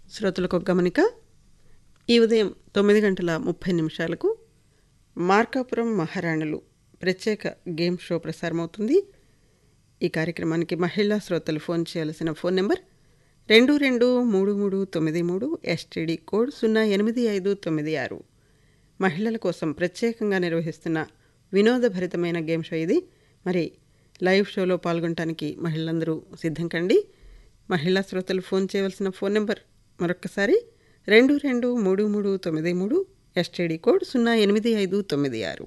శ్రోతలకు ఒక గమనిక ఈ ఉదయం తొమ్మిది గంటల ముప్పై నిమిషాలకు మార్కాపురం మహారాణులు ప్రత్యేక గేమ్ షో ప్రసారమవుతుంది ఈ కార్యక్రమానికి మహిళా శ్రోతలు ఫోన్ చేయాల్సిన ఫోన్ నెంబర్ రెండు రెండు మూడు మూడు తొమ్మిది మూడు ఎస్టీడీ కోడ్ సున్నా ఎనిమిది ఐదు తొమ్మిది ఆరు మహిళల కోసం ప్రత్యేకంగా నిర్వహిస్తున్న వినోదభరితమైన గేమ్ షో ఇది మరి లైవ్ షోలో పాల్గొనడానికి మహిళలందరూ సిద్ధం కండి మహిళా శ్రోతలు ఫోన్ చేయవలసిన ఫోన్ నెంబర్ మరొకసారి రెండు రెండు మూడు మూడు తొమ్మిది మూడు ఎస్టీడీ కోడ్ సున్నా ఎనిమిది ఐదు తొమ్మిది ఆరు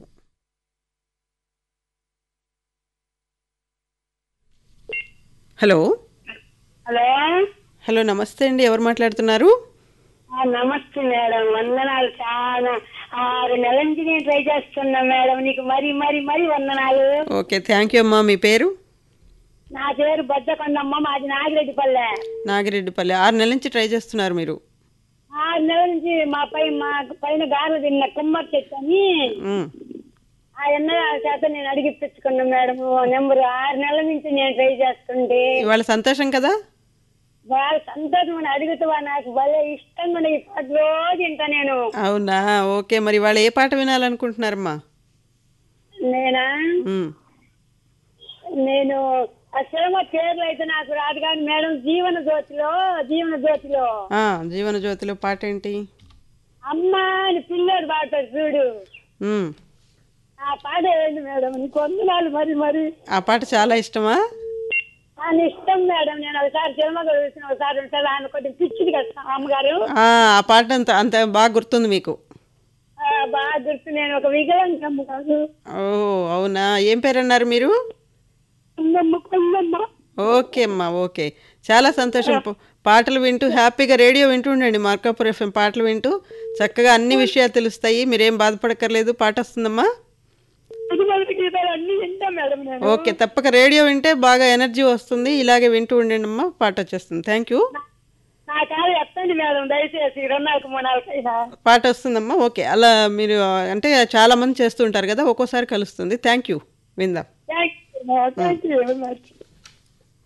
హలో హలో హలో నమస్తే అండి ఎవరు మాట్లాడుతున్నారు ఆ, నమస్తే మేడం వందనాలు చాలా ఆరు నెలల నుంచి నేను ట్రై చేస్తున్నా మేడం నీకు మరి మరి మరి వందనాలు ఓకే థ్యాంక్ యూ అమ్మా మీ పేరు నా పేరు బద్దకొండమ్మ మాది నాగిరెడ్డిపల్లె నాగిరెడ్డిపల్లి ఆరు నెలల నుంచి ట్రై చేస్తున్నారు మీరు ఆరు నెలల నుంచి మా పై మా పైన గారెలు తిన్న కుమ్మరి చెట్టు అని మ్, ఆ ఎన్న చేత నేను అడిగిపించుకున్నా మేడం నెంబర్ ఆరు నెలల నుంచి నేను ట్రై చేస్తుంటే ఇవాళ సంతోషం కదా వాళ్ళ సంతోషం అని అడుగుతావా నాకు భలే ఇష్టంగా ఉండే ఈ పాట రోజు వింటా నేను అవునా ఓకే మరి వాళ్ళు ఏ పాట వినాలనుకుంటున్నారమ్మా నేనా మ్, నేను ఆ సినిమా పేర్లు అయితే నాకు రాదు కానీ మేడం జీవన జ్యోతిలో జీవన జ్యోతిలో ఆ, జీవన జ్యోతిలో పాట ఏంటి అమ్మ అని పిల్లోడు పాడతాడు చూడు మ్, ఆ పాట ఏంటి మేడం నీకు వందనాలు మరి మరి ఆ పాట చాలా ఇష్టమా అని ఇష్టం మేడం నేను ఒకసారి సినిమా కూడా చూసిన ఒకసారి రెండు ఆయన కొంచెం పిచ్చిది కదా అమ్మగారు ఆ, ఆ పాట అంత అంత బాగా గుర్తుంది మీకు ఆ, బాగా గుర్తు నేను ఒక వికలాంగి అమ్మ కాదు ఓ అవునా ఏం పేరు అన్నారు మీరు కొందమ్మ కొందమ్మ ఓకే అమ్మా ఓకే చాలా సంతోషం ప- పాటలు వింటూ హ్యాపీగా రేడియో వింటూ ఉండండి మార్కాపూర్ ఎఫ్ఎం పాటలు వింటూ చక్కగా అన్ని విషయాలు తెలుస్తాయి మీరేం బాధపడక్కర్లేదు పాట వస్తుందమ్మా పుదుమతి గీతాలు అన్ని వింటాం మేడం నేను ఓకే తప్పక రేడియో వింటే బాగా ఎనర్జీ వస్తుంది ఇలాగే వింటూ ఉండండి అమ్మా పాట వచ్చేస్తుంది థ్యాంక్ యూ నా కాదు ఎత్తండి మేడం దయచేసి రెండు నాలుగు మూడు నాలుగైనా పాట వస్తుందమ్మా ఓకే అలా మీరు అంటే చాలా మంది చేస్తూ ఉంటారు కదా ఒక్కోసారి కలుస్తుంది థ్యాంక్ యూ విందాం thank you thank you very much